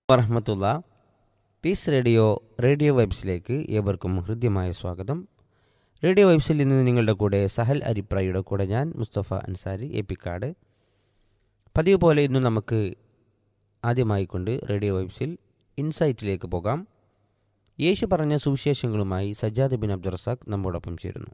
വറഹമത്തുള്ള piece radio radio വൈബ്സിലേക്ക് ഏവർക്കും ഹൃദ്യമായ സ്വാഗതം റേഡിയോ വൈബ്സിൽ ഇന്ന് നിങ്ങളുടെ കൂടെ സഹൽ അരിപ്രായുടെ കൂടെ ഞാൻ മുസ്തഫ അൻസാരി എപ്പിക്കാട് പതിവ് പോലെ ഇന്ന് നമുക്ക് ആദ്യമായിക്കൊണ്ട് റേഡിയോ വൈബ്സിൽ ഇൻസൈറ്റിലേക്ക് പോകാം യേശു പറഞ്ഞ സുവിശേഷങ്ങളുമായി സജ്ജാദ് ബിൻ അബ്ദുറസാഖ് നമ്മോടൊപ്പം ചേരുന്നു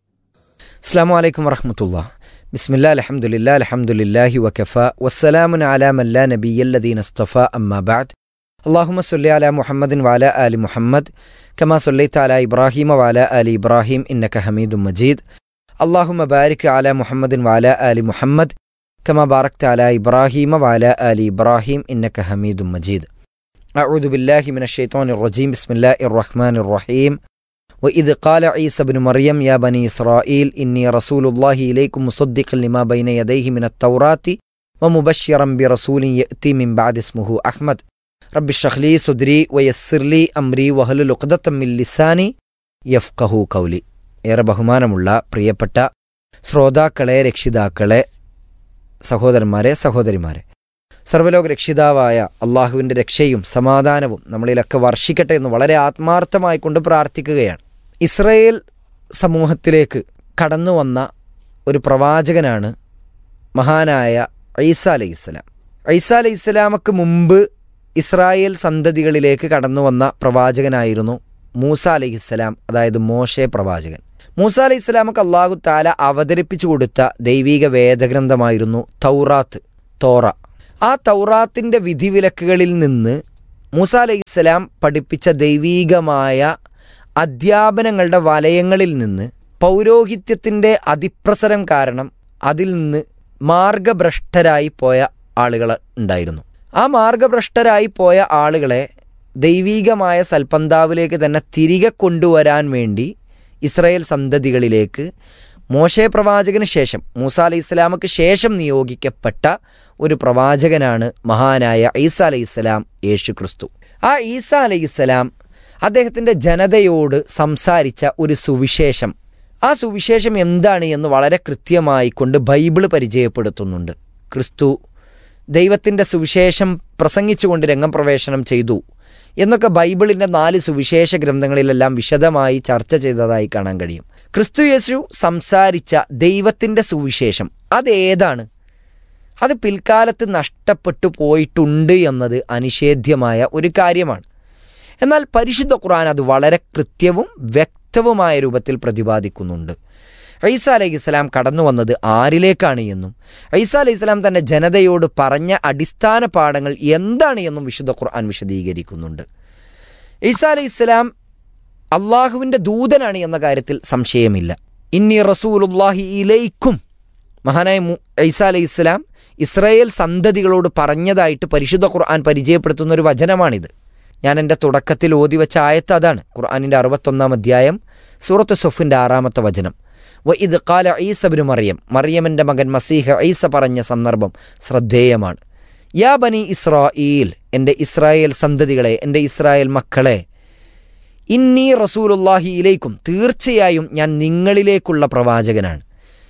അസ്സാം വലൈക്കും വറഹമത്തുള്ള ബിസ്മില്ലാ അലഹമുല്ലാ അലഹമുല്ലാഹി വക്കഫ വസ്സലാമുൻ അലാ മല്ലാ നബിയല്ലദീൻ അസ്തഫ അമ്മാബാദ് അള്ളാഹുമ സല്ലി അല മുഹമ്മദിൻ വാല അലി മുഹമ്മദ് കമാ സല്ലൈത്ത അല ഇബ്രാഹിമ വാല അലി ഇബ്രാഹിം ഇന്നക ഹമീദും മജീദ് അള്ളാഹുമ ബാരിക് അല മുഹമ്മദിൻ വാല അലി മുഹമ്മദ് കമാ ബാറക്ത അല ഇബ്രാഹിമ വാല അലി ഇബ്രാഹിം ഇന്നക ഹമീദും മജീദ് أعوذ بالله من الشيطان الرجيم بسم الله الرحمن الرحيم وإذ قال عيسى بن مريم يا بني إسرائيل إني رسول الله إليكم مصدقا لما بين يديه من التوراة ومبشرا برسول يأتي من بعد اسمه أحمد رب اشرح لي صدري ويسر لي أمري وهل عقدة من لساني يفقه قولي ഏറെ ബഹുമാനമുള്ള പ്രിയപ്പെട്ട ശ്രോതാക്കളെ രക്ഷിതാക്കളെ സഹോദരന്മാരെ സഹോദരിമാരെ സർവ്വലോക രക്ഷിതാവായ അള്ളാഹുവിൻ്റെ രക്ഷയും സമാധാനവും നമ്മളിലൊക്കെ വർഷിക്കട്ടെ എന്ന് വളരെ ആത്മാർത്ഥമായി കൊണ്ട് പ്രാർത്ഥിക്കുകയാണ് ഇസ്രയേൽ സമൂഹത്തിലേക്ക് കടന്നു വന്ന ഒരു പ്രവാചകനാണ് മഹാനായ ഐസ അലൈഹി ഇസ്ലാം ഐസ അലൈഹി ഇസ്ലാമക്ക് മുമ്പ് ഇസ്രായേൽ സന്തതികളിലേക്ക് കടന്നു വന്ന പ്രവാചകനായിരുന്നു മൂസ അലൈഹി ഇസ്ലാം അതായത് മോശെ പ്രവാചകൻ മൂസ അലൈഹി ഇസ്ലാമക്ക് അള്ളാഹു താല അവതരിപ്പിച്ചു കൊടുത്ത ദൈവീക വേദഗ്രന്ഥമായിരുന്നു തൗറാത്ത് തോറ ആ തൗറാത്തിൻ്റെ വിധിവിലക്കുകളിൽ നിന്ന് മൂസ അലൈഹി ഇസ്ലാം പഠിപ്പിച്ച ദൈവീകമായ അധ്യാപനങ്ങളുടെ വലയങ്ങളിൽ നിന്ന് പൗരോഹിത്യത്തിൻ്റെ അതിപ്രസരം കാരണം അതിൽ നിന്ന് മാർഗഭ്രഷ്ടരായി പോയ ആളുകൾ ഉണ്ടായിരുന്നു ആ മാർഗഭ്രഷ്ടരായി പോയ ആളുകളെ ദൈവീകമായ സൽപന്താവിലേക്ക് തന്നെ തിരികെ കൊണ്ടുവരാൻ വേണ്ടി ഇസ്രായേൽ സന്തതികളിലേക്ക് മോശെ പ്രവാചകന് ശേഷം മൂസ അലൈഹി ഇസ്ലാമക്ക് ശേഷം നിയോഗിക്കപ്പെട്ട ഒരു പ്രവാചകനാണ് മഹാനായ ഈസ അലൈഹി ഇസ്ലാം യേശു ക്രിസ്തു ആ ഈസ അലൈഹി ഇസ്ലാം അദ്ദേഹത്തിൻ്റെ ജനതയോട് സംസാരിച്ച ഒരു സുവിശേഷം ആ സുവിശേഷം എന്താണ് എന്ന് വളരെ കൃത്യമായി കൊണ്ട് ബൈബിൾ പരിചയപ്പെടുത്തുന്നുണ്ട് ക്രിസ്തു ദൈവത്തിൻ്റെ സുവിശേഷം പ്രസംഗിച്ചുകൊണ്ട് രംഗപ്രവേശനം ചെയ്തു എന്നൊക്കെ ബൈബിളിൻ്റെ നാല് സുവിശേഷ ഗ്രന്ഥങ്ങളിലെല്ലാം വിശദമായി ചർച്ച ചെയ്തതായി കാണാൻ കഴിയും ക്രിസ്തു യേശു സംസാരിച്ച ദൈവത്തിൻ്റെ സുവിശേഷം അതേതാണ് അത് പിൽക്കാലത്ത് നഷ്ടപ്പെട്ടു പോയിട്ടുണ്ട് എന്നത് അനിഷേധ്യമായ ഒരു കാര്യമാണ് എന്നാൽ പരിശുദ്ധ ഖുർആൻ അത് വളരെ കൃത്യവും വ്യക്തവുമായ രൂപത്തിൽ പ്രതിപാദിക്കുന്നുണ്ട് ഐസ അലൈഹി ഇസ്ലാം കടന്നു വന്നത് ആരിലേക്കാണ് എന്നും ഐസ അലൈഹി ഇസ്ലാം തൻ്റെ ജനതയോട് പറഞ്ഞ അടിസ്ഥാന പാഠങ്ങൾ എന്താണ് എന്നും വിശുദ്ധ ഖുർആൻ വിശദീകരിക്കുന്നുണ്ട് ഈസ അലൈഹി ഇസ്ലാം അള്ളാഹുവിൻ്റെ ദൂതനാണ് എന്ന കാര്യത്തിൽ സംശയമില്ല ഇന്നി റസൂലുല്ലാഹി ഇലൈക്കും മഹാനായ ഐസ അലൈഹി ഇസ്ലാം ഇസ്രായേൽ സന്തതികളോട് പറഞ്ഞതായിട്ട് പരിശുദ്ധ ഖുർആൻ പരിചയപ്പെടുത്തുന്ന ഒരു വചനമാണിത് ഞാൻ എൻ്റെ തുടക്കത്തിൽ ഓതി വെച്ച ആയത്ത് അതാണ് ഖുർആാനിൻ്റെ അറുപത്തൊന്നാം അധ്യായം സൂറത്ത് സൊഫിൻ്റെ ആറാമത്തെ വചനം വ ഇത് കാല ഈസബിന് മറിയം മറിയമിൻ്റെ മകൻ മസീഹ ഈസ പറഞ്ഞ സന്ദർഭം ശ്രദ്ധേയമാണ് യാ ബനി ഇസ്രായേൽ എൻ്റെ ഇസ്രായേൽ സന്തതികളെ എൻ്റെ ഇസ്രായേൽ മക്കളെ ഇന്നി റസൂലുല്ലാഹി ഇലേക്കും തീർച്ചയായും ഞാൻ നിങ്ങളിലേക്കുള്ള പ്രവാചകനാണ്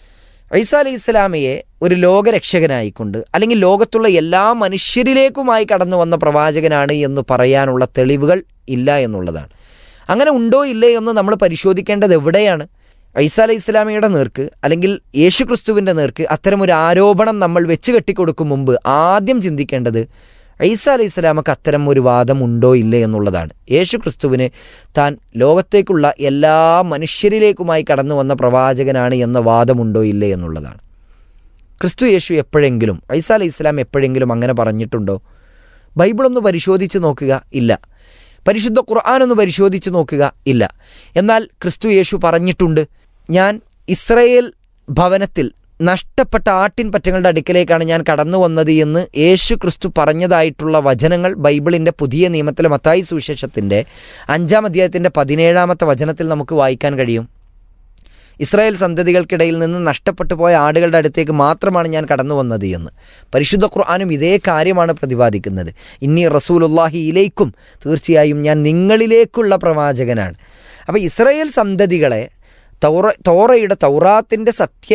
ഐസ അലൈഹി ഇസ്ലാമയെ ഒരു ലോകരക്ഷകനായിക്കൊണ്ട് അല്ലെങ്കിൽ ലോകത്തുള്ള എല്ലാ മനുഷ്യരിലേക്കുമായി കടന്നു വന്ന പ്രവാചകനാണ് എന്ന് പറയാനുള്ള തെളിവുകൾ ഇല്ല എന്നുള്ളതാണ് അങ്ങനെ ഉണ്ടോ ഇല്ലേ എന്ന് നമ്മൾ പരിശോധിക്കേണ്ടത് എവിടെയാണ് ഐസ അലൈഹി ഇസ്ലാമിയുടെ നേർക്ക് അല്ലെങ്കിൽ യേശു ക്രിസ്തുവിൻ്റെ നേർക്ക് അത്തരമൊരു ആരോപണം നമ്മൾ വെച്ച് കെട്ടിക്കൊടുക്കും മുമ്പ് ആദ്യം ചിന്തിക്കേണ്ടത് ഐസ അലൈഹി ഇസ്ലാമക്ക് അത്തരം ഒരു വാദം ഉണ്ടോ ഇല്ലേ എന്നുള്ളതാണ് യേശു ക്രിസ്തുവിന് താൻ ലോകത്തേക്കുള്ള എല്ലാ മനുഷ്യരിലേക്കുമായി കടന്നു വന്ന പ്രവാചകനാണ് എന്ന വാദമുണ്ടോ ഇല്ലേ എന്നുള്ളതാണ് ക്രിസ്തു യേശു എപ്പോഴെങ്കിലും ഐസ അലൈഹി ഇസ്ലാം എപ്പോഴെങ്കിലും അങ്ങനെ പറഞ്ഞിട്ടുണ്ടോ ബൈബിളൊന്ന് പരിശോധിച്ച് നോക്കുക ഇല്ല പരിശുദ്ധ ഖുർആാനൊന്ന് പരിശോധിച്ച് നോക്കുക ഇല്ല എന്നാൽ ക്രിസ്തു യേശു പറഞ്ഞിട്ടുണ്ട് ഞാൻ ഇസ്രയേൽ ഭവനത്തിൽ നഷ്ടപ്പെട്ട ആട്ടിൻ പറ്റങ്ങളുടെ അടുക്കലേക്കാണ് ഞാൻ കടന്നു വന്നത് എന്ന് യേശു ക്രിസ്തു പറഞ്ഞതായിട്ടുള്ള വചനങ്ങൾ ബൈബിളിൻ്റെ പുതിയ നിയമത്തിലെ മത്തായി സുവിശേഷത്തിൻ്റെ അഞ്ചാം അധ്യായത്തിൻ്റെ പതിനേഴാമത്തെ വചനത്തിൽ നമുക്ക് വായിക്കാൻ കഴിയും ഇസ്രായേൽ സന്തതികൾക്കിടയിൽ നിന്ന് നഷ്ടപ്പെട്ടു പോയ ആടുകളുടെ അടുത്തേക്ക് മാത്രമാണ് ഞാൻ കടന്നു വന്നത് എന്ന് പരിശുദ്ധ ഖുർആാനും ഇതേ കാര്യമാണ് പ്രതിപാദിക്കുന്നത് ഇനി റസൂലുല്ലാഹി ഇലേക്കും തീർച്ചയായും ഞാൻ നിങ്ങളിലേക്കുള്ള പ്രവാചകനാണ് അപ്പോൾ ഇസ്രായേൽ സന്തതികളെ തൗറ തോറയുടെ തൗറാത്തിൻ്റെ സത്യ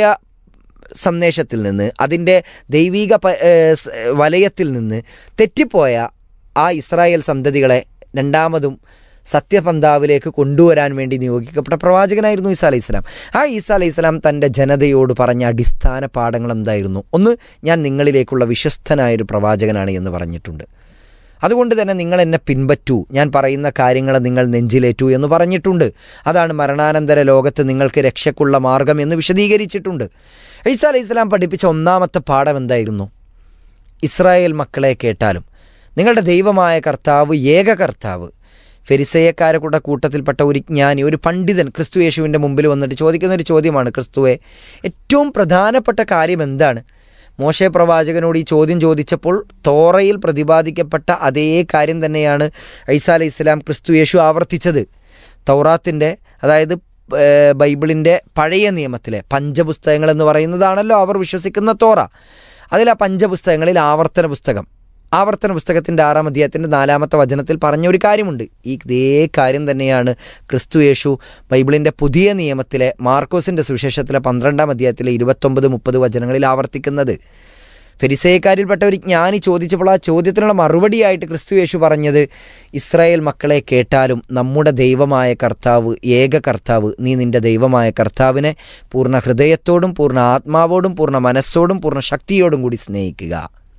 സന്ദേശത്തിൽ നിന്ന് അതിൻ്റെ ദൈവിക പ- ഏ, സ്- വലയത്തിൽ നിന്ന് തെറ്റിപ്പോയ ആ ഇസ്രായേൽ സന്തതികളെ രണ്ടാമതും സത്യപന്താവിലേക്ക് കൊണ്ടുവരാൻ വേണ്ടി നിയോഗിക്കപ്പെട്ട പ്രവാചകനായിരുന്നു ഈസാ അലൈഹി സ്വലാം ആ ഈസാ അലൈഹി സ്വലാം തൻ്റെ ജനതയോട് പറഞ്ഞ അടിസ്ഥാന പാഠങ്ങൾ എന്തായിരുന്നു ഒന്ന് ഞാൻ നിങ്ങളിലേക്കുള്ള വിശ്വസ്തനായൊരു പ്രവാചകനാണ് എന്ന് പറഞ്ഞിട്ടുണ്ട് അതുകൊണ്ട് തന്നെ നിങ്ങൾ എന്നെ പിൻപറ്റൂ ഞാൻ പറയുന്ന കാര്യങ്ങൾ നിങ്ങൾ നെഞ്ചിലേറ്റു എന്ന് പറഞ്ഞിട്ടുണ്ട് അതാണ് മരണാനന്തര ലോകത്ത് നിങ്ങൾക്ക് രക്ഷയ്ക്കുള്ള മാർഗം എന്ന് വിശദീകരിച്ചിട്ടുണ്ട് ഈസാ അലൈഹി സ്വലാം പഠിപ്പിച്ച ഒന്നാമത്തെ പാഠം എന്തായിരുന്നു ഇസ്രായേൽ മക്കളെ കേട്ടാലും നിങ്ങളുടെ ദൈവമായ കർത്താവ് ഏക കർത്താവ് ഫെരിസയക്കാരെ കൂടെ കൂട്ടത്തിൽപ്പെട്ട ഒരു ജ്ഞാനി ഒരു പണ്ഡിതൻ ക്രിസ്തു യേശുവിൻ്റെ മുമ്പിൽ വന്നിട്ട് ചോദിക്കുന്ന ഒരു ചോദ്യമാണ് ക്രിസ്തുവെ ഏറ്റവും പ്രധാനപ്പെട്ട കാര്യം എന്താണ് മോശെ പ്രവാചകനോട് ഈ ചോദ്യം ചോദിച്ചപ്പോൾ തോറയിൽ പ്രതിപാദിക്കപ്പെട്ട അതേ കാര്യം തന്നെയാണ് ഐസാ അലൈഹി ഇസ്ലാം ക്രിസ്തു യേശു ആവർത്തിച്ചത് തൗറാത്തിൻ്റെ അതായത് ഏഹ്, ബൈബിളിൻ്റെ പഴയ നിയമത്തിലെ പഞ്ചപുസ്തകങ്ങൾ എന്ന് പറയുന്നതാണല്ലോ അവർ വിശ്വസിക്കുന്ന തോറ അതിൽ ആ പഞ്ചപുസ്തകങ്ങളിൽ ആവർത്തന പുസ്തകം ആവർത്തന പുസ്തകത്തിൻ്റെ ആറാം അധ്യായത്തിൻ്റെ നാലാമത്തെ വചനത്തിൽ പറഞ്ഞ ഒരു കാര്യമുണ്ട് ഈ ഇതേ കാര്യം തന്നെയാണ് ക്രിസ്തു യേശു ബൈബിളിൻ്റെ പുതിയ നിയമത്തിലെ മാർക്കോസിൻ്റെ സുവിശേഷത്തിലെ പന്ത്രണ്ടാം അധ്യായത്തിലെ ഇരുപത്തൊമ്പത് മുപ്പത് വചനങ്ങളിൽ ആവർത്തിക്കുന്നത് ഫെരിസയക്കാരിൽപ്പെട്ട ഒരു ജ്ഞാനി ചോദിച്ചപ്പോൾ ആ ചോദ്യത്തിനുള്ള മറുപടിയായിട്ട് ക്രിസ്തു യേശു പറഞ്ഞത് ഇസ്രായേൽ മക്കളെ കേട്ടാലും നമ്മുടെ ദൈവമായ കർത്താവ് ഏക കർത്താവ് നീ നിന്റെ ദൈവമായ കർത്താവിനെ പൂർണ്ണ ഹൃദയത്തോടും പൂർണ്ണ ആത്മാവോടും പൂർണ്ണ മനസ്സോടും പൂർണ്ണ ശക്തിയോടും കൂടി സ്നേഹിക്കുക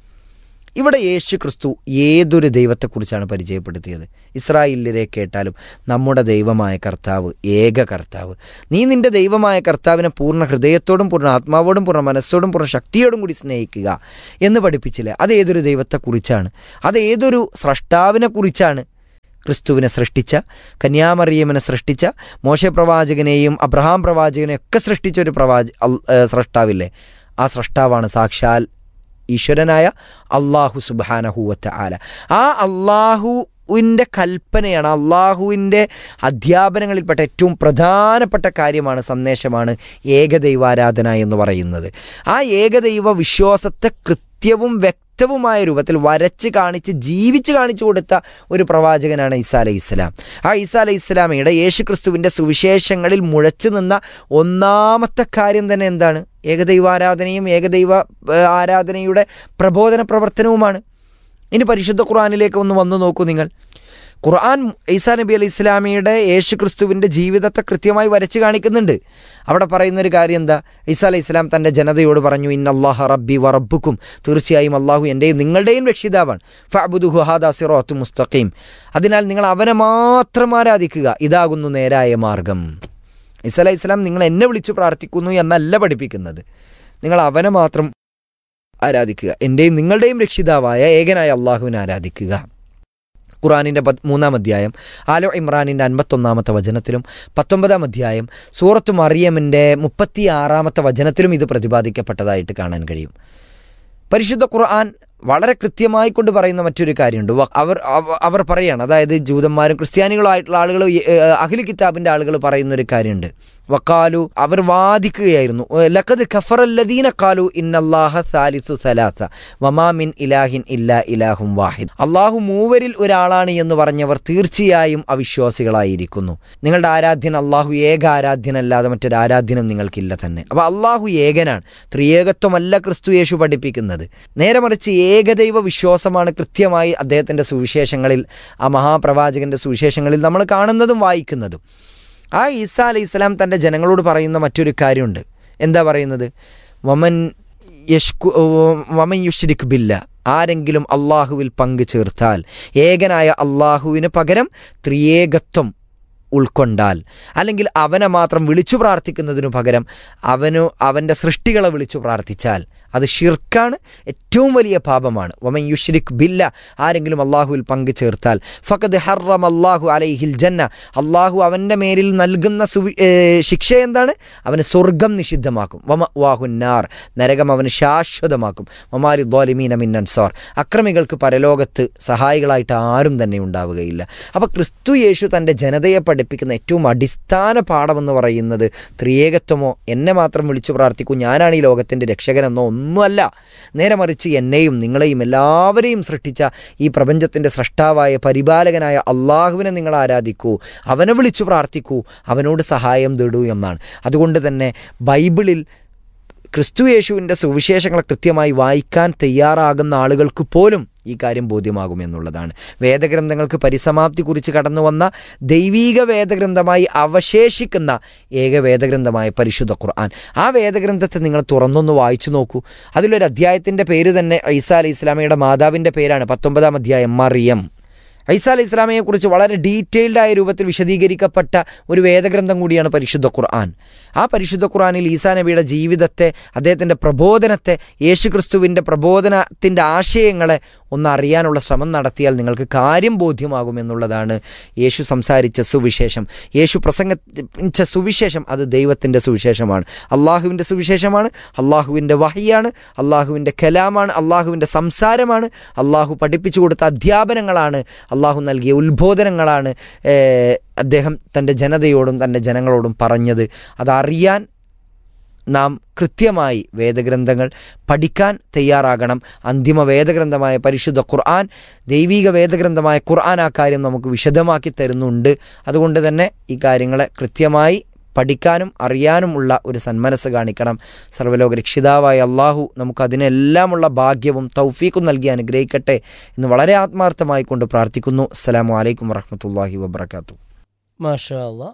ഇവിടെ യേശു ക്രിസ്തു ഏതൊരു ദൈവത്തെക്കുറിച്ചാണ് പരിചയപ്പെടുത്തിയത് ഇസ്രായേലിനെ കേട്ടാലും നമ്മുടെ ദൈവമായ കർത്താവ് ഏക കർത്താവ് നീ നിന്റെ ദൈവമായ കർത്താവിനെ പൂർണ്ണ ഹൃദയത്തോടും പൂർണ്ണ ആത്മാവോടും പൂർണ്ണ മനസ്സോടും പൂർണ്ണ ശക്തിയോടും കൂടി സ്നേഹിക്കുക എന്ന് പഠിപ്പിച്ചില്ലേ അത് ഏതൊരു ദൈവത്തെക്കുറിച്ചാണ് അത് ഏതൊരു സ്രഷ്ടാവിനെ കുറിച്ചാണ് ക്രിസ്തുവിനെ സൃഷ്ടിച്ച കന്യാമറിയമ്മനെ സൃഷ്ടിച്ച മോശ പ്രവാചകനെയും അബ്രഹാം പ്രവാചകനെയും ഒക്കെ സൃഷ്ടിച്ച ഒരു പ്രവാച അൽ- ഏ, സ്രഷ്ടാവില്ലേ ആ സ്രഷ്ടാവാണ് സാക്ഷാൽ ഈശ്വരനായ അള്ളാഹു സുബാനഹുവത്ത ആല ആ അള്ളാഹുവിൻ്റെ കൽപ്പനയാണ് അള്ളാഹുവിൻ്റെ അധ്യാപനങ്ങളിൽപ്പെട്ട ഏറ്റവും പ്രധാനപ്പെട്ട കാര്യമാണ് സന്ദേശമാണ് ഏകദൈവാരാധന എന്ന് പറയുന്നത് ആ ഏകദൈവ വിശ്വാസത്തെ കൃത്യവും വ്യക്തവുമായ രൂപത്തിൽ വരച്ച് കാണിച്ച് ജീവിച്ച് കാണിച്ചു കൊടുത്ത ഒരു പ്രവാചകനാണ് ഈസാ അലൈഹി ഇസ്ലാം ആ ഈസാ അലൈഹി ഇസ്ലാമയുടെ യേശുക്രിസ്തുവിൻ്റെ സുവിശേഷങ്ങളിൽ മുഴച്ചു നിന്ന ഒന്നാമത്തെ കാര്യം തന്നെ എന്താണ് ഏകദൈവാരാധനയും ഏകദൈവ ഏഹ്, ആരാധനയുടെ പ്രബോധന പ്രവർത്തനവുമാണ് ഇനി പരിശുദ്ധ ഖുർആാനിലേക്ക് ഒന്ന് വന്നു നോക്കൂ നിങ്ങൾ ഖുർആൻ ഈസാ നബി അലൈഹി ഇസ്ലാമിയുടെ യേശു ക്രിസ്തുവിൻ്റെ ജീവിതത്തെ കൃത്യമായി വരച്ച് കാണിക്കുന്നുണ്ട് അവിടെ പറയുന്ന ഒരു കാര്യം എന്താ ഈസാ അലൈഹി ഇസ്ലാം തൻ്റെ ജനതയോട് പറഞ്ഞു ഇൻ അള്ളാഹ റബ്ബി വ റബ്ബുക്കും തീർച്ചയായും അള്ളാഹു എൻ്റെയും നിങ്ങളുടെയും രക്ഷിതാവാണ് ഫഅബുദുഹു ഹാദാ സിറാത്തു മുസ്തഖീം അതിനാൽ നിങ്ങൾ അവനെ മാത്രം ആരാധിക്കുക ഇതാകുന്നു നേരായ മാർഗം ഈസാ അലൈഹി ഇസ്ലാം നിങ്ങൾ എന്നെ വിളിച്ചു പ്രാർത്ഥിക്കുന്നു എന്നല്ല പഠിപ്പിക്കുന്നത് നിങ്ങൾ അവനെ മാത്രം ആരാധിക്കുക എൻ്റെയും നിങ്ങളുടെയും രക്ഷിതാവായ ഏകനായ അള്ളാഹുവിനെ ആരാധിക്കുക ഖുറാനിൻ്റെ പത് മൂന്നാം അധ്യായം ആലോ ഇമ്രാനിൻ്റെ അൻപത്തൊന്നാമത്തെ വചനത്തിലും പത്തൊമ്പതാം അധ്യായം സൂറത്ത് മറിയമിൻ്റെ മുപ്പത്തി ആറാമത്തെ വചനത്തിലും ഇത് പ്രതിപാദിക്കപ്പെട്ടതായിട്ട് കാണാൻ കഴിയും പരിശുദ്ധ ഖുർആൻ വളരെ കൃത്യമായി കൊണ്ട് പറയുന്ന മറ്റൊരു കാര്യമുണ്ട് വ- അവർ അവ- അവർ പറയാണ് അതായത് ജൂതന്മാരും ക്രിസ്ത്യാനികളും ആയിട്ടുള്ള ആളുകൾ അഖിൽ കിതാബിൻ്റെ ആളുകൾ പറയുന്ന ഒരു കാര്യമുണ്ട് വക്കാലു അവർ വാദിക്കുകയായിരുന്നു ലക്കത് ഖഫറല്ലദീന കാലു ഇന്നല്ലാഹ സാലിസു സലാസ വമാ മിൻ ഇലാഹിൻ ഇല്ലാ ഇലാഹും വാഹിദ് അള്ളാഹു മൂവരിൽ ഒരാളാണ് എന്ന് പറഞ്ഞവർ തീർച്ചയായും അവിശ്വാസികളായിരിക്കുന്നു നിങ്ങളുടെ ആരാധ്യൻ അള്ളാഹു ഏക ആരാധ്യനല്ലാതെ മറ്റൊരു ആരാധ്യനും നിങ്ങൾക്കില്ല തന്നെ അപ്പോൾ അള്ളാഹു ഏകനാണ് ത്രിയേകത്വമല്ല ക്രിസ്തു യേശു പഠിപ്പിക്കുന്നത് നേരെ മറിച്ച് ഏകദൈവ വിശ്വാസമാണ് കൃത്യമായി അദ്ദേഹത്തിൻ്റെ സുവിശേഷങ്ങളിൽ ആ മഹാപ്രവാചകൻ്റെ സുവിശേഷങ്ങളിൽ നമ്മൾ കാണുന്നതും വായിക്കുന്നതും ആ ഈസാ അലൈഹി ഇസ്ലാം തൻ്റെ ജനങ്ങളോട് പറയുന്ന മറ്റൊരു കാര്യമുണ്ട് എന്താ പറയുന്നത് വമൻ യഷ്കു വമൻ യുഷ്രിഖ് ബില്ല ആരെങ്കിലും അള്ളാഹുവിൽ പങ്കു ചേർത്താൽ ഏകനായ അള്ളാഹുവിന് പകരം ത്രിയേകത്വം ഉൾക്കൊണ്ടാൽ അല്ലെങ്കിൽ അവനെ മാത്രം വിളിച്ചു പ്രാർത്ഥിക്കുന്നതിനു പകരം അവനു അവൻ്റെ സൃഷ്ടികളെ വിളിച്ചു പ്രാർത്ഥിച്ചാൽ അത് ഷിർക്കാണ് ഏറ്റവും വലിയ പാപമാണ് വമൻ യുഷ്രിഖ് ബില്ല ആരെങ്കിലും അള്ളാഹുവിൽ പങ്കു ചേർത്താൽ ഫഖദ് ഹറം അള്ളാഹു അലൈഹിൽ ജന്ന അള്ളാഹു അവൻ്റെ മേലിൽ നൽകുന്ന സുവി ഏ, ശിക്ഷ എന്താണ് അവന് സ്വർഗം നിഷിദ്ധമാക്കും വമ വാഹുന്നാർ നരകം അവന് ശാശ്വതമാക്കും വമാലി ദ്വാലിമീന മിൻ അൻസാർ അക്രമികൾക്ക് പരലോകത്ത് സഹായികളായിട്ട് ആരും തന്നെ ഉണ്ടാവുകയില്ല അപ്പോൾ ക്രിസ്തു യേശു തൻ്റെ ജനതയെ പഠിപ്പിക്കുന്ന ഏറ്റവും അടിസ്ഥാന പാഠമെന്ന് പറയുന്നത് ത്രിയേകത്വമോ എന്നെ മാത്രം വിളിച്ചു പ്രാർത്ഥിക്കൂ ഞാനാണ് ഈ ലോകത്തിൻ്റെ രക്ഷകനെന്നോ ഒന്നുമല്ല നേരെ മറിച്ച് എന്നെയും നിങ്ങളെയും എല്ലാവരെയും സൃഷ്ടിച്ച ഈ പ്രപഞ്ചത്തിൻ്റെ സൃഷ്ടാവായ പരിപാലകനായ അള്ളാഹുവിനെ നിങ്ങൾ ആരാധിക്കൂ അവനെ വിളിച്ചു പ്രാർത്ഥിക്കൂ അവനോട് സഹായം തേടൂ എന്നാണ് അതുകൊണ്ട് തന്നെ ബൈബിളിൽ ക്രിസ്തു യേശുവിൻ്റെ സുവിശേഷങ്ങളെ കൃത്യമായി വായിക്കാൻ തയ്യാറാകുന്ന ആളുകൾക്ക് പോലും ഈ കാര്യം ബോധ്യമാകുമെന്നുള്ളതാണ് വേദഗ്രന്ഥങ്ങൾക്ക് പരിസമാപ്തി കുറിച്ച് കടന്നു വന്ന ദൈവീക വേദഗ്രന്ഥമായി അവശേഷിക്കുന്ന ഏക വേദഗ്രന്ഥമായ പരിശുദ്ധ ഖുർആൻ ആ വേദഗ്രന്ഥത്തെ നിങ്ങൾ തുറന്നൊന്ന് വായിച്ചു നോക്കൂ അതിലൊരു അധ്യായത്തിൻ്റെ പേര് തന്നെ ഐസ അലി ഇസ്ലാമയുടെ മാതാവിൻ്റെ പേരാണ് പത്തൊമ്പതാം അധ്യായം മറിയം ഐസ അലി ഇസ്ലാമയെക്കുറിച്ച് വളരെ ഡീറ്റെയിൽഡ് ആയ രൂപത്തിൽ വിശദീകരിക്കപ്പെട്ട ഒരു വേദഗ്രന്ഥം കൂടിയാണ് പരിശുദ്ധ ഖുർആൻ ആ പരിശുദ്ധ ഖുർആനിൽ ഈസാ നബിയുടെ ജീവിതത്തെ അദ്ദേഹത്തിൻ്റെ പ്രബോധനത്തെ യേശു ക്രിസ്തുവിൻ്റെ പ്രബോധനത്തിൻ്റെ ആശയങ്ങളെ ഒന്ന് അറിയാനുള്ള ശ്രമം നടത്തിയാൽ നിങ്ങൾക്ക് കാര്യം ബോധ്യമാകുമെന്നുള്ളതാണ് യേശു സംസാരിച്ച സുവിശേഷം യേശു പ്രസംഗിച്ച സുവിശേഷം അത് ദൈവത്തിൻ്റെ സുവിശേഷമാണ് അള്ളാഹുവിൻ്റെ സുവിശേഷമാണ് അള്ളാഹുവിൻ്റെ വഹിയാണ് അള്ളാഹുവിൻ്റെ കലാമാണ് അള്ളാഹുവിൻ്റെ സംസാരമാണ് അള്ളാഹു പഠിപ്പിച്ചു കൊടുത്ത അധ്യാപനങ്ങളാണ് അള്ളാഹു നൽകിയ ഉത്ബോധനങ്ങളാണ് ഏഹ്, അദ്ദേഹം തൻ്റെ ജനതയോടും തൻ്റെ ജനങ്ങളോടും പറഞ്ഞത് അതറിയാൻ നാം കൃത്യമായി വേദഗ്രന്ഥങ്ങൾ പഠിക്കാൻ തയ്യാറാകണം അന്തിമ വേദഗ്രന്ഥമായ പരിശുദ്ധ ഖുർആൻ ദൈവിക വേദഗ്രന്ഥമായ ഖുർആൻ ആ കാര്യം നമുക്ക് വിശദമാക്കി തരുന്നുണ്ട് അതുകൊണ്ട് തന്നെ ഈ കാര്യങ്ങളെ കൃത്യമായി പഠിക്കാനും അറിയാനുമുള്ള ഒരു സന്മനസ് കാണിക്കണം സർവ്വലോക രക്ഷിതാവായ അള്ളാഹു നമുക്ക് അതിനെല്ലാമുള്ള ഭാഗ്യവും തൗഫീക്കും നൽകി അനുഗ്രഹിക്കട്ടെ എന്ന് വളരെ ആത്മാർത്ഥമായി കൊണ്ട് പ്രാർത്ഥിക്കുന്നു അസ്സലാമു അലൈക്കും വറഹമത്തല്ലാഹി വബർക്കാത്തു മാഷാ അല്ലാ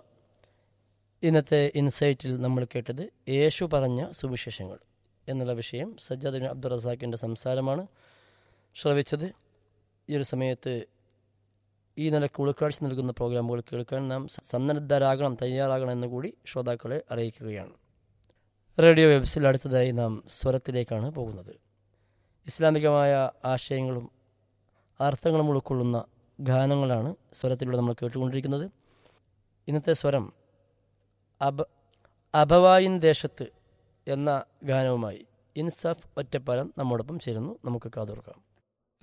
ഇന്നത്തെ ഇൻസൈറ്റിൽ നമ്മൾ കേട്ടത് യേശു പറഞ്ഞ സുവിശേഷങ്ങൾ എന്നുള്ള വിഷയം സജ്ജാദ് ബിൻ അബ്ദുൾ റസാഖിൻ്റെ സംസാരമാണ് ശ്രവിച്ചത് ഈ ഒരു സമയത്ത് ഈ നിലക്ക് ഉൾക്കാഴ്ച നൽകുന്ന പ്രോഗ്രാമുകൾ കേൾക്കാൻ നാം സന്നദ്ധരാകണം തയ്യാറാകണം എന്ന് കൂടി ശ്രോതാക്കളെ അറിയിക്കുകയാണ് റേഡിയോ വെബ്സിൽ അടുത്തതായി നാം സ്വരത്തിലേക്കാണ് പോകുന്നത് ഇസ്ലാമികമായ ആശയങ്ങളും അർത്ഥങ്ങളും ഉൾക്കൊള്ളുന്ന ഗാനങ്ങളാണ് സ്വരത്തിലൂടെ നമ്മൾ കേട്ടുകൊണ്ടിരിക്കുന്നത് ഇന്നത്തെ സ്വരം അബ അബവായിൻ ദേശത്ത് എന്ന ഗാനവുമായി ഇൻസാഫ് ഒറ്റപ്പാലം നമ്മോടൊപ്പം ചേരുന്നു നമുക്ക് കാതോർക്കാം